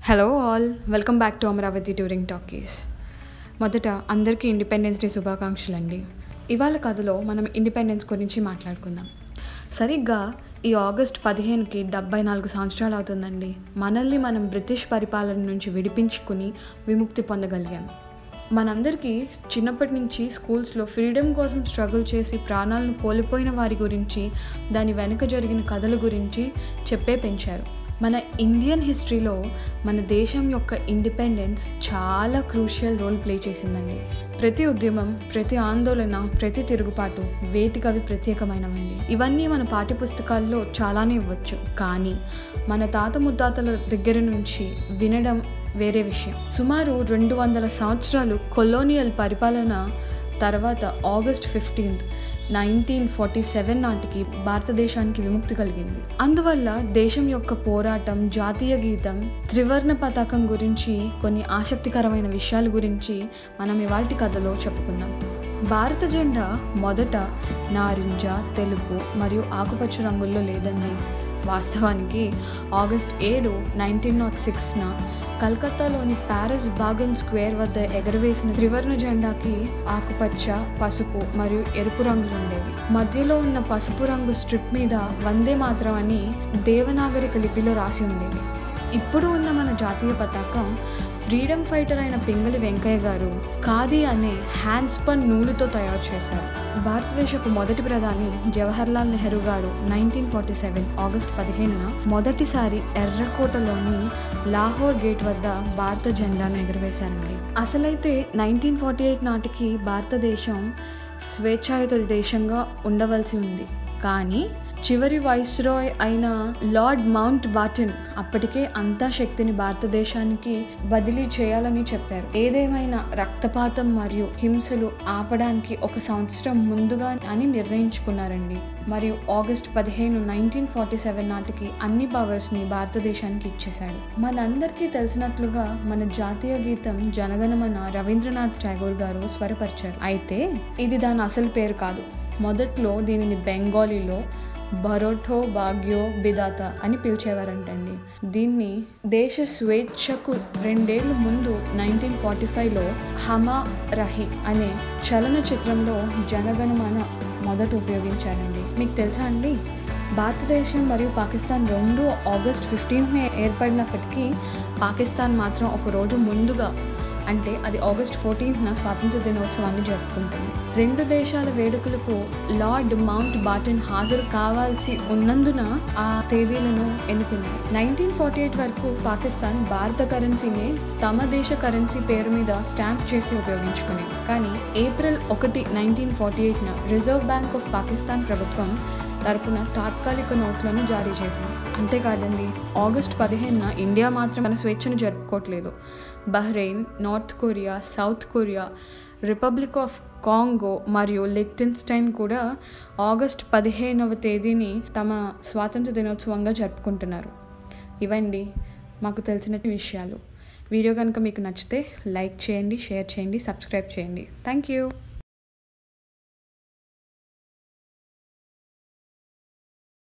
hello all welcome back to Amaravati touring talkies మొదట అందరికీ independence day శుభాకాంక్షలు అండి ఇవాళ కథలో మనం ఇండిపెండెన్స్ గురించి మాట్లాడుకుందాం సరిగ్గా ఈ ఆగస్ట్ పదిహేనుకి డెబ్బై నాలుగు సంవత్సరాలు అవుతుందండి మనల్ని మనం బ్రిటిష్ పరిపాలన నుంచి విడిపించుకుని విముక్తి పొందగలిగాం మనందరికీ చిన్నప్పటి నుంచి స్కూల్స్లో ఫ్రీడమ్ కోసం స్ట్రగుల్ చేసి ప్రాణాలను కోల్పోయిన వారి గురించి దాని వెనుక జరిగిన కథల గురించి చెప్పే పెంచారు మన ఇండియన్ హిస్టరీలో మన దేశం యొక్క ఇండిపెండెన్స్ చాలా క్రూషియల్ రోల్ ప్లే చేసిందండి ప్రతి ఉద్యమం ప్రతి ఆందోళన ప్రతి తిరుగుబాటు వేటికవి ప్రత్యేకమైనవండి ఇవన్నీ మన పాఠ్యపుస్తకాల్లో చాలానే ఇవ్వచ్చు కానీ మన తాత ముత్తాతల దగ్గర నుంచి వినడం వేరే విషయం సుమారు రెండు వందల సంవత్సరాలు కొలోనియల్ పరిపాలన తర్వాత August fifteenth nineteen forty seven నాటికి భారతదేశానికి విముక్తి కలిగింది అందువల్ల దేశం యొక్క పోరాటం జాతీయ గీతం త్రివర్ణ పతాకం గురించి కొన్ని ఆసక్తికరమైన విషయాల గురించి మనం ఇవాటి కథలో చెప్పుకుందాం భారత జెండా మొదట నారింజ తెలుపు మరియు ఆకుపచ్చ రంగుల్లో లేదండి వాస్తవానికి ఆగస్ట్ ఏడు నైన్టీన్ నాట్ సిక్స్న కలకత్తాలోని ప్యారిస్ బాగన్ స్క్వేర్ వద్ద ఎగరవేసిన త్రివర్ణ జెండాకి ఆకుపచ్చ పసుపు మరియు ఎరుపు రంగులు ఉండేవి మధ్యలో ఉన్న పసుపు రంగు స్ట్రిప్ మీద వందే మాత్రం అని దేవనాగరిక లిపిలో రాసి ఉండేది ఇప్పుడు ఉన్న మన జాతీయ పతాకం ఫ్రీడమ్ ఫైటర్ అయిన పింగళి వెంకయ్య గారు ఖాదీ అనే హ్యాండ్ స్పన్ నూలుతో తయారు చేశారు భారతదేశపు మొదటి ప్రధాని జవహర్లాల్ నెహ్రూ గారు నైన్టీన్ ఫార్టీ సెవెన్ ఆగస్ట్ పదిహేనున మొదటిసారి ఎర్రకోటలోని లాహోర్ గేట్ వద్ద భారత జెండాను ఎగురవేశారండి అసలైతే నైన్టీన్ ఫార్టీ ఎయిట్ నాటికి భారతదేశం స్వేచ్ఛాయుత దేశంగా ఉండవలసి ఉంది కానీ చివరి వైస్రాయ్ అయిన లార్డ్ మౌంట్ బాటన్ అప్పటికే అంతా శక్తిని భారతదేశానికి బదిలీ చేయాలని చెప్పారు ఏదేమైనా రక్తపాతం మరియు హింసలు ఆపడానికి ఒక సంవత్సరం ముందుగా అని నిర్ణయించుకున్నారండి మరియు ఆగస్ట్ పదిహేను నైన్టీన్ ఫార్టీ సెవెన్ నాటికి అన్ని పవర్స్ని భారతదేశానికి ఇచ్చేశాడు మనందరికీ తెలిసినట్లుగా మన జాతీయ గీతం జనగణమన రవీంద్రనాథ్ ఠాగూర్ గారు స్వరపరిచారు అయితే ఇది దాని అసలు పేరు కాదు మొదట్లో దీనిని బెంగాలీలో బరోఠో భాగ్యో బిదాత అని పిలిచేవారంటండి దీన్ని దేశ స్వేచ్ఛకు రెండేళ్ల ముందు నైన్టీన్ ఫార్టీ ఫైవ్లో హమా రహి అనే చలనచిత్రంలో జనగణమన మొదట ఉపయోగించారండి మీకు తెలుసా అండి భారతదేశం మరియు పాకిస్తాన్ రెండు ఆగస్ట్ ఫిఫ్టీన్త్నే ఏర్పడినప్పటికీ పాకిస్తాన్ మాత్రం ఒక రోజు ముందుగా అంటే అది ఆగస్ట్ ఫోర్టీన్త్న స్వాతంత్ర దినోత్సవాన్ని జరుపుకుంటుంది రెండు దేశాల వేడుకలకు లార్డ్ మౌంట్ బాటన్ హాజరు కావాల్సి ఉన్నందున ఆ తేదీలను ఎన్నుకున్నారు నైన్టీన్ ఫార్టీ ఎయిట్ వరకు పాకిస్తాన్ భారత కరెన్సీని తమ దేశ కరెన్సీ పేరు మీద స్టాంప్ చేసి ఉపయోగించుకునేది కానీ ఏప్రిల్ ఒకటి నైన్టీన్ ఫార్టీ ఎయిట్న రిజర్వ్ బ్యాంక్ ఆఫ్ పాకిస్తాన్ ప్రభుత్వం తరపున తాత్కాలిక నోట్లను జారీ చేసింది అంతేకాదండి ఆగస్ట్ పదిహేనున ఇండియా మాత్రం మన స్వేచ్ఛను జరుపుకోవట్లేదు Bahrain north Korea south Korea republic of Congo మరియు లిక్టెన్స్టైన్ కూడా ఆగస్ట్ పదిహేనవ తేదీని తమ స్వాతంత్ర దినోత్సవంగా జరుపుకుంటున్నారు ఇవండి మాకు తెలిసిన విషయాలు వీడియో కనుక మీకు నచ్చితే లైక్ చేయండి షేర్ చేయండి సబ్స్క్రైబ్ చేయండి థ్యాంక్ యూ